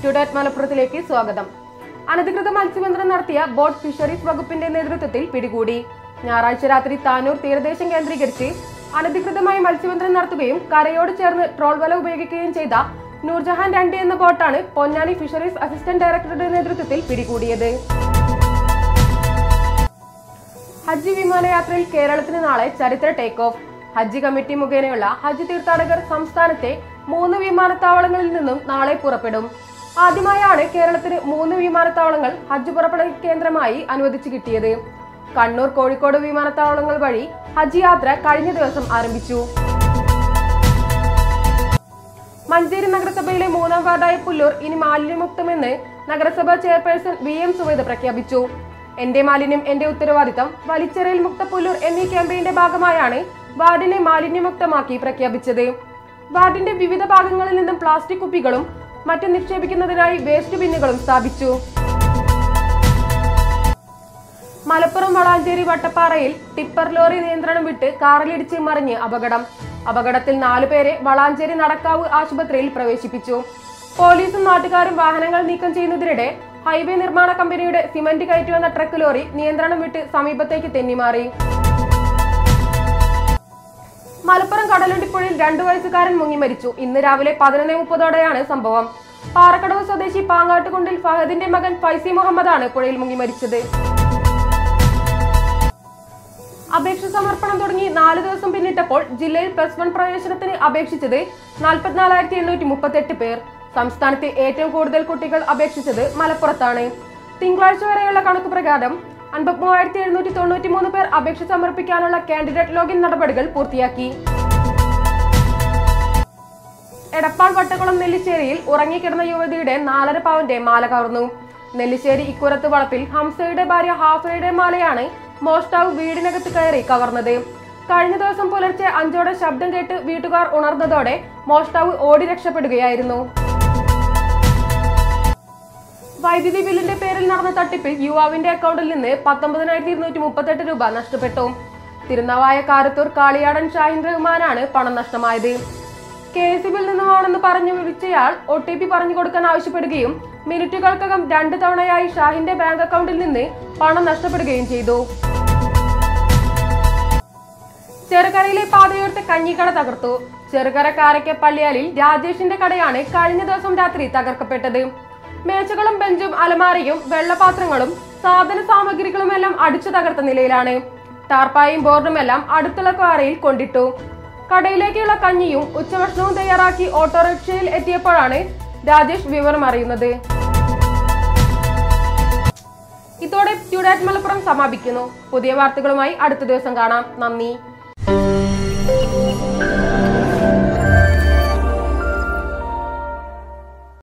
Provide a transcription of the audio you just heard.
student മലപ്പുറത്തിലേക്ക് സ്വാഗതം അനധികൃത മത്സ്യബന്ധനം നടത്തിയ ബോട്ട് ഫിഷറീസ് വകുപ്പിന്റെ നേതൃത്വത്തിൽ പിടികൂടി ഞായറാഴ്ച രാത്രി താനൂർ തീരദേശം കേന്ദ്രീകരിച്ച് അനധികൃതമായി മത്സ്യബന്ധനം നടത്തുകയും കരയോട് ചേർന്ന് ട്രോൾ വല ഉപയോഗിക്കുകയും ചെയ്ത നൂർജഹാൻ രണ്ട് എന്ന ബോട്ടാണ് പൊന്നാനി ഫിഷറീസ് അസിസ്റ്റന്റ് ഡയറക്ടറുടെ നേതൃത്വത്തിൽ പിടികൂടിയത് ഹജ്ജ് വിമാനയാത്രയിൽ കേരളത്തിന് നാളെ ചരിത്ര ടേക്ക് ഓഫ് ഹജ്ജ് കമ്മിറ്റി മുഖേനയുള്ള ഹജ്ജ് തീർത്ഥാടകർ സംസ്ഥാനത്തെ മൂന്ന് വിമാനത്താവളങ്ങളിൽ നിന്നും നാളെ പുറപ്പെടും ആദ്യമായാണ് കേരളത്തിന് മൂന്ന് വിമാനത്താവളങ്ങൾ ഹജ്ജ് പുറപ്പെടൽ കേന്ദ്രമായി അനുവദിച്ചു കിട്ടിയത് കണ്ണൂർ കോഴിക്കോട് വിമാനത്താവളങ്ങൾ വഴി ഹജ്ജ് യാത്ര കഴിഞ്ഞ ദിവസം ആരംഭിച്ചു മഞ്ചേരി നഗരസഭയിലെ മൂന്നാം വാർഡായ പുല്ലൂർ ഇനി മാലിന്യമുക്തമെന്ന് നഗരസഭാ ചെയർപേഴ്സൺ വി എം സുവേദ് പ്രഖ്യാപിച്ചു എന്റെ മാലിന്യം എന്റെ ഉത്തരവാദിത്തം വലിച്ചെറിയൽ മുക്ത പുല്ലൂർ എന്നീ ക്യാമ്പയിന്റെ ഭാഗമായാണ് വാർഡിനെ മാലിന്യമുക്തമാക്കി പ്രഖ്യാപിച്ചത് വാർഡിന്റെ വിവിധ ഭാഗങ്ങളിൽ നിന്നും പ്ലാസ്റ്റിക് കുപ്പികളും മറ്റും നിക്ഷേപിക്കുന്നതിനായി വേസ്റ്റ് ബിന്നുകളും സ്ഥാപിച്ചു മലപ്പുറം വളാഞ്ചേരി വട്ടപ്പാറയിൽ ടിപ്പർ ലോറി നിയന്ത്രണം വിട്ട് കാറിലിടിച്ച് മറിഞ്ഞ് അപകടം അപകടത്തിൽ നാലുപേരെ വളാഞ്ചേരി നടക്കാവ് ആശുപത്രിയിൽ പ്രവേശിപ്പിച്ചു പോലീസും നാട്ടുകാരും വാഹനങ്ങൾ നീക്കം ചെയ്യുന്നതിനിടെ ഹൈവേ നിർമ്മാണ കമ്പനിയുടെ സിമന്റ് കയറ്റുവന്ന ട്രക്ക് ലോറി നിയന്ത്രണം വിട്ട് സമീപത്തേക്ക് തെന്നിമാറി മലപ്പുറം കടലുണ്ടിപ്പുഴയിൽ രണ്ടു വയസ്സുകാരൻ മുങ്ങി മരിച്ചു ഇന്ന് രാവിലെ പതിനൊന്ന് മുപ്പതോടെയാണ് സംഭവം പാറക്കടവ് സ്വദേശി പാങ്ങാട്ടുകുണ്ടിൽ ഫഹദിന്റെ മകൻ ഫൈസി മുഹമ്മദാണ് പുഴയിൽ മുങ്ങി മരിച്ചത് അപേക്ഷ സമർപ്പണം തുടങ്ങി നാല് ദിവസം പിന്നിട്ടപ്പോൾ ജില്ലയിൽ പ്ലസ് വൺ പ്രവേശനത്തിന് അപേക്ഷിച്ചത് നാൽപ്പത്തിനാലായിരത്തി എണ്ണൂറ്റി മുപ്പത്തെട്ട് പേർ സംസ്ഥാനത്ത് ഏറ്റവും കൂടുതൽ കുട്ടികൾ അപേക്ഷിച്ചത് മലപ്പുറത്താണ് തിങ്കളാഴ്ച വരെയുള്ള കണക്ക് പ്രകാരം അൻപത്തിമൂവായിരത്തി എഴുന്നൂറ്റി തൊണ്ണൂറ്റി മൂന്ന് പേർ അപേക്ഷ സമർപ്പിക്കാനുള്ള കാൻഡിഡേറ്റ് ലോഗിൻ നടപടികൾ പൂർത്തിയാക്കി എടപ്പാൾ വട്ടക്കുളം നെല്ലിശ്ശേരിയിൽ ഉറങ്ങിക്കിടന്ന യുവതിയുടെ നാലര പവന്റെ മാല കവർന്നു നെല്ലിശ്ശേരി ഇക്കുറത്ത് വളപ്പിൽ ഹംസയുടെ ഭാര്യ ഹാഫ്രയുടെ മാലയാണ് മോഷ്ടാവ് വീടിനകത്ത് കയറി കവർന്നത് കഴിഞ്ഞ ദിവസം പുലർച്ചെ അഞ്ചോടെ ശബ്ദം കേട്ട് വീട്ടുകാർ ഉണർന്നതോടെ മോഷ്ടാവ് ഓടി രക്ഷപ്പെടുകയായിരുന്നു വൈദ്യുതി ബില്ലിന്റെ പേരിൽ നടന്ന തട്ടിപ്പിൽ യുവാവിന്റെ അക്കൗണ്ടിൽ നിന്ന് പത്തൊമ്പതിനായിരത്തി ഇരുന്നൂറ്റി മുപ്പത്തെട്ട് രൂപ നഷ്ടപ്പെട്ടു തിരുനാവായ കാരത്തൂർ കാളിയാടൻ ഷാഹിൻ റഹ്മാനാണ് പണം നഷ്ടമായത് കെ എസ് ബിൽ നിന്നുമാണെന്ന് പറഞ്ഞു വിളിച്ചയാൾ ഒ ടി പി പറഞ്ഞു കൊടുക്കാൻ ആവശ്യപ്പെടുകയും മിനിറ്റുകൾക്കകം രണ്ട് തവണയായി ഷാഹിന്റെ ബാങ്ക് അക്കൗണ്ടിൽ നിന്ന് പണം നഷ്ടപ്പെടുകയും ചെയ്തു ചെറുകരയിലെ പാതയോർത്ത് കഞ്ഞിക്കട തകർത്തു ചെറുകര കാരക്ക പള്ളിയാലിൽ രാജേഷിന്റെ കടയാണ് കഴിഞ്ഞ ദിവസം രാത്രി തകർക്കപ്പെട്ടത് മേശകളും ബെഞ്ചും അലമാരയും വെള്ളപാത്രങ്ങളും സാധന സാമഗ്രികളുമെല്ലാം അടിച്ചു തകർത്ത നിലയിലാണ് ടാർപ്പായും ബോർഡുമെല്ലാം അടുത്തുള്ള കാറയിൽ കൊണ്ടിട്ടു കടയിലേക്കുള്ള കഞ്ഞിയും ഉച്ചഭക്ഷണവും തയ്യാറാക്കി ഓട്ടോറിക്ഷയിൽ എത്തിയപ്പോഴാണ് രാജേഷ് വിവരം അറിയുന്നത് ഇതോടെ ട്യൂഡാറ്റ് മലപ്പുറം സമാപിക്കുന്നു പുതിയ വാർത്തകളുമായി അടുത്ത ദിവസം കാണാം നന്ദി